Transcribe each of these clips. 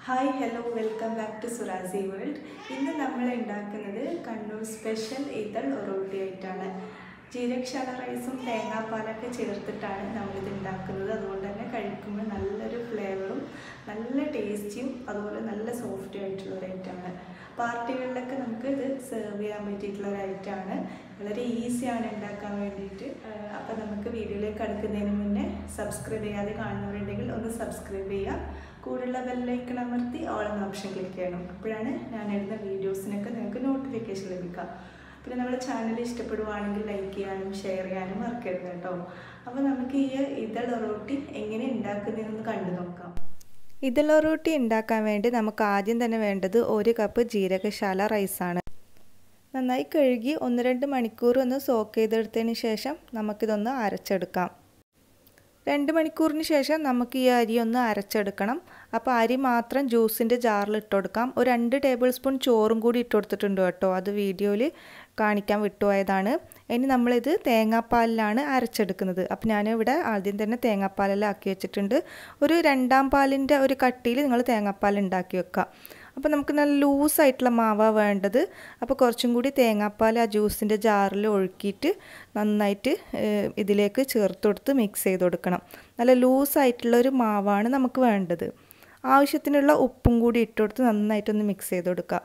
hi hello welcome back to സുറാസി world ഇന്ന് നമ്മൾ ഉണ്ടാക്കുന്നത് കണ്ണൂർ സ്പെഷ്യൽ ഇതൾ ഒറോട്ടി ആയിട്ടാണ് ജീരകശാല റൈസും തേങ്ങാപ്പാലൊക്കെ ചേർത്തിട്ടാണ് നമ്മളിത് ഉണ്ടാക്കുന്നത് അതുകൊണ്ട് തന്നെ കഴിക്കുമ്പോൾ നല്ലൊരു ഫ്ലേവറും നല്ല ടേസ്റ്റിയും അതുപോലെ നല്ല സോഫ്റ്റും ആയിട്ടുള്ള ഒരു ഐറ്റമാണ് പാർട്ടികളിലൊക്കെ നമുക്ക് ഇത് സെർവ് ചെയ്യാൻ പറ്റിയിട്ടുള്ള ഒരു ഐറ്റമാണ് വളരെ ഈസിയാണ് ഉണ്ടാക്കാൻ വേണ്ടിയിട്ട് അപ്പോൾ നമുക്ക് വീഡിയോയിലേക്ക് അടുക്കുന്നതിന് മുന്നേ സബ്സ്ക്രൈബ് ചെയ്യാതെ കാണുന്നവരുണ്ടെങ്കിൽ ഒന്ന് സബ്സ്ക്രൈബ് ചെയ്യുക കൂടുതലുള്ള ബെല്ലൈക്കൺ അമർത്തി ഓൾ എന്ന ഓപ്ഷൻ ക്ലിക്ക് ചെയ്യണം അപ്പോഴാണ് ഞാൻ ഇടുന്ന വീഡിയോസിനൊക്കെ നിങ്ങൾക്ക് നോട്ടിഫിക്കേഷൻ ലഭിക്കുക പിന്നെ നമ്മുടെ ചാനൽ ഇഷ്ടപ്പെടുവാണെങ്കിൽ ലൈക്ക് ചെയ്യാനും ഷെയർ ചെയ്യാനും മറക്കരുത് കേട്ടോ അപ്പോൾ നമുക്ക് ഈ ഇതൾ റൊട്ടി എങ്ങനെ ഉണ്ടാക്കുന്നതെന്ന് കണ്ടു നോക്കാം ഇതള റൊട്ടി ഉണ്ടാക്കാൻ വേണ്ടി നമുക്ക് ആദ്യം തന്നെ വേണ്ടത് ഒരു കപ്പ് ജീരകശാല റൈസാണ് നന്നായി കഴുകി ഒന്ന് രണ്ട് മണിക്കൂർ ഒന്ന് സോക്ക് ചെയ്തെടുത്തതിന് ശേഷം നമുക്കിതൊന്ന് അരച്ചെടുക്കാം രണ്ട് മണിക്കൂറിന് ശേഷം നമുക്ക് ഈ അരി ഒന്ന് അരച്ചെടുക്കണം അപ്പോൾ അരി മാത്രം ജ്യൂസിൻ്റെ ജാറിൽ ഇട്ട് കൊടുക്കാം ഒരു രണ്ട് ടേബിൾ സ്പൂൺ ചോറും കൂടി ഇട്ട് കൊടുത്തിട്ടുണ്ട് കേട്ടോ അത് വീഡിയോയിൽ കാണിക്കാൻ വിട്ടുപോയതാണ് ഇനി നമ്മളിത് തേങ്ങാപ്പാലിലാണ് അരച്ചെടുക്കുന്നത് അപ്പോൾ ഞാനിവിടെ ആദ്യം തന്നെ തേങ്ങാപ്പാലെല്ലാം ആക്കി വെച്ചിട്ടുണ്ട് ഒരു രണ്ടാം പാലിൻ്റെ ഒരു കട്ടിയിൽ നിങ്ങൾ തേങ്ങാപ്പാൽ ഉണ്ടാക്കി വെക്കുക അപ്പോൾ നമുക്ക് നല്ല ലൂസായിട്ടുള്ള മാവാണ് വേണ്ടത് അപ്പോൾ കുറച്ചും കൂടി തേങ്ങാപ്പാൽ ആ ജ്യൂസിൻ്റെ ജാറിൽ ഒഴുക്കിയിട്ട് നന്നായിട്ട് ഇതിലേക്ക് ചേർത്ത് കൊടുത്ത് മിക്സ് ചെയ്ത് കൊടുക്കണം നല്ല ലൂസായിട്ടുള്ള ഒരു മാവാണ് നമുക്ക് വേണ്ടത് ആവശ്യത്തിനുള്ള ഉപ്പും കൂടി ഇട്ട് കൊടുത്ത് നന്നായിട്ടൊന്ന് മിക്സ് ചെയ്ത് കൊടുക്കുക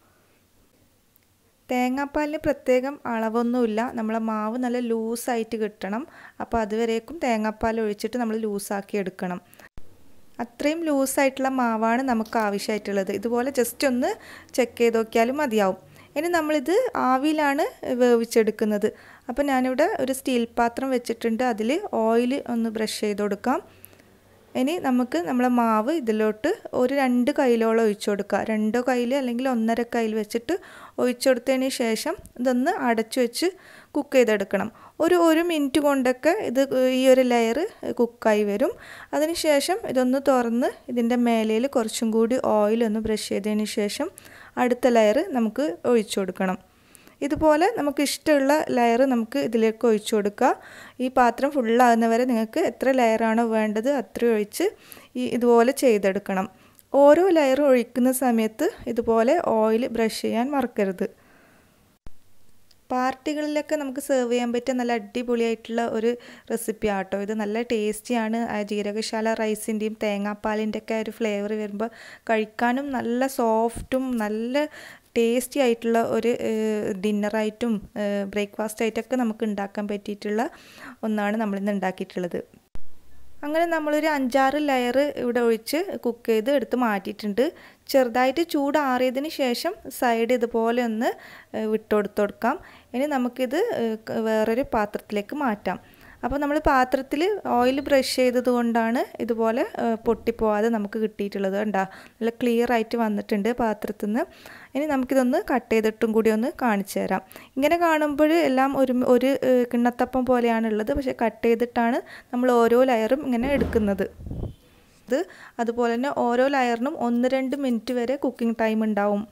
തേങ്ങാപ്പാലിന് പ്രത്യേകം അളവൊന്നുമില്ല നമ്മളെ മാവ് നല്ല ലൂസായിട്ട് കിട്ടണം അപ്പോൾ അതുവരേക്കും തേങ്ങാപ്പാൽ ഒഴിച്ചിട്ട് നമ്മൾ ലൂസാക്കി എടുക്കണം അത്രയും ലൂസായിട്ടുള്ള മാവാണ് നമുക്ക് ആവശ്യമായിട്ടുള്ളത് ഇതുപോലെ ജസ്റ്റ് ഒന്ന് ചെക്ക് ചെയ്ത് നോക്കിയാലും മതിയാവും ഇനി നമ്മളിത് ആവിയിലാണ് വേവിച്ചെടുക്കുന്നത് അപ്പോൾ ഞാനിവിടെ ഒരു സ്റ്റീൽ പാത്രം വെച്ചിട്ടുണ്ട് അതിൽ ഓയിൽ ഒന്ന് ബ്രഷ് ചെയ്ത് കൊടുക്കാം ഇനി നമുക്ക് നമ്മളെ മാവ് ഇതിലോട്ട് ഒരു രണ്ട് കയ്യിലോളം ഒഴിച്ചു കൊടുക്കുക രണ്ടോ കയ്യിൽ അല്ലെങ്കിൽ ഒന്നര കയ്യിൽ വെച്ചിട്ട് ഒഴിച്ചു കൊടുത്തതിന് ശേഷം ഇതൊന്ന് അടച്ചു വെച്ച് കുക്ക് ചെയ്തെടുക്കണം ഒരു ഒരു മിനിറ്റ് കൊണ്ടൊക്കെ ഇത് ഈ ഒരു ലെയർ കുക്കായി വരും അതിനുശേഷം ഇതൊന്ന് തുറന്ന് ഇതിൻ്റെ മേലയിൽ കുറച്ചും കൂടി ഓയിലൊന്ന് ബ്രഷ് ചെയ്തതിന് ശേഷം അടുത്ത ലെയർ നമുക്ക് ഒഴിച്ചു കൊടുക്കണം ഇതുപോലെ നമുക്ക് ഇഷ്ടമുള്ള ലെയർ നമുക്ക് ഇതിലേക്ക് ഒഴിച്ചു കൊടുക്കുക ഈ പാത്രം ഫുള്ളാകുന്നവരെ നിങ്ങൾക്ക് എത്ര ലെയറാണോ വേണ്ടത് അത്ര ഒഴിച്ച് ഈ ഇതുപോലെ ചെയ്തെടുക്കണം ഓരോ ലെയർ ഒഴിക്കുന്ന സമയത്ത് ഇതുപോലെ ഓയിൽ ബ്രഷ് ചെയ്യാൻ മറക്കരുത് പാർട്ടികളിലൊക്കെ നമുക്ക് സെർവ് ചെയ്യാൻ പറ്റിയ നല്ല അടിപൊളിയായിട്ടുള്ള ഒരു റെസിപ്പി ആട്ടോ ഇത് നല്ല ടേസ്റ്റിയാണ് ജീരകശാല റൈസിൻ്റെയും തേങ്ങാപ്പാലിൻ്റെ ഒക്കെ ഒരു ഫ്ലേവർ വരുമ്പോൾ കഴിക്കാനും നല്ല സോഫ്റ്റും നല്ല ടേസ്റ്റി ആയിട്ടുള്ള ഒരു ഡിന്നറായിട്ടും ബ്രേക്ക്ഫാസ്റ്റ് ആയിട്ടൊക്കെ നമുക്ക് ഉണ്ടാക്കാൻ പറ്റിയിട്ടുള്ള ഒന്നാണ് നമ്മളിന്ന് ഉണ്ടാക്കിയിട്ടുള്ളത് അങ്ങനെ നമ്മളൊരു അഞ്ചാറ് ലെയർ ഇവിടെ ഒഴിച്ച് കുക്ക് ചെയ്ത് എടുത്ത് മാറ്റിയിട്ടുണ്ട് ചെറുതായിട്ട് ചൂടാറിയതിന് ശേഷം സൈഡ് ഇതുപോലെ ഒന്ന് വിട്ടുകൊടുത്ത് കൊടുക്കാം ഇനി നമുക്കിത് വേറൊരു പാത്രത്തിലേക്ക് മാറ്റാം അപ്പോൾ നമ്മൾ പാത്രത്തിൽ ഓയിൽ ബ്രഷ് ചെയ്തത് കൊണ്ടാണ് ഇതുപോലെ പൊട്ടിപ്പോവാതെ നമുക്ക് കിട്ടിയിട്ടുള്ളത് കണ്ടാ നല്ല ക്ലിയർ ആയിട്ട് വന്നിട്ടുണ്ട് പാത്രത്തിൽ നിന്ന് ഇനി നമുക്കിതൊന്ന് കട്ട് ചെയ്തിട്ടും കൂടി ഒന്ന് കാണിച്ചു തരാം ഇങ്ങനെ കാണുമ്പോൾ എല്ലാം ഒരു ഒരു കിണ്ണത്തപ്പം പോലെയാണുള്ളത് പക്ഷേ കട്ട് ചെയ്തിട്ടാണ് നമ്മൾ ഓരോ ലെയറും ഇങ്ങനെ എടുക്കുന്നത് ഇത് അതുപോലെ തന്നെ ഓരോ ലെയറിനും ഒന്ന് രണ്ട് മിനിറ്റ് വരെ കുക്കിംഗ് ടൈം ഉണ്ടാവും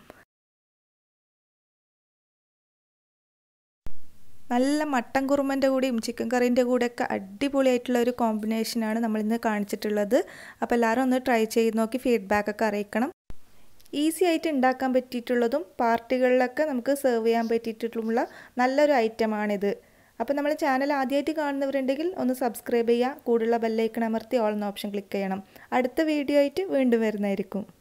നല്ല മട്ടൻ കുറുമൻ്റെ കൂടെയും ചിക്കൻ കറീൻ്റെ കൂടെയൊക്കെ അടിപൊളിയായിട്ടുള്ള ഒരു കോമ്പിനേഷനാണ് നമ്മളിന്ന് കാണിച്ചിട്ടുള്ളത് അപ്പോൾ എല്ലാവരും ഒന്ന് ട്രൈ ചെയ്ത് നോക്കി ഫീഡ്ബാക്കൊക്കെ അറിയിക്കണം ഈസി ആയിട്ട് ഉണ്ടാക്കാൻ പറ്റിയിട്ടുള്ളതും പാർട്ടികളിലൊക്കെ നമുക്ക് സെർവ് ചെയ്യാൻ പറ്റിയിട്ടുള്ള നല്ലൊരു ഐറ്റമാണിത് അപ്പോൾ നമ്മൾ ചാനൽ ആദ്യമായിട്ട് കാണുന്നവരുണ്ടെങ്കിൽ ഒന്ന് സബ്സ്ക്രൈബ് ചെയ്യുക കൂടുതലുള്ള ബെല്ലൈക്കൺ അമർത്തി ഓൾ എന്ന ഓപ്ഷൻ ക്ലിക്ക് ചെയ്യണം അടുത്ത വീഡിയോ ആയിട്ട് വീണ്ടും വരുന്നതായിരിക്കും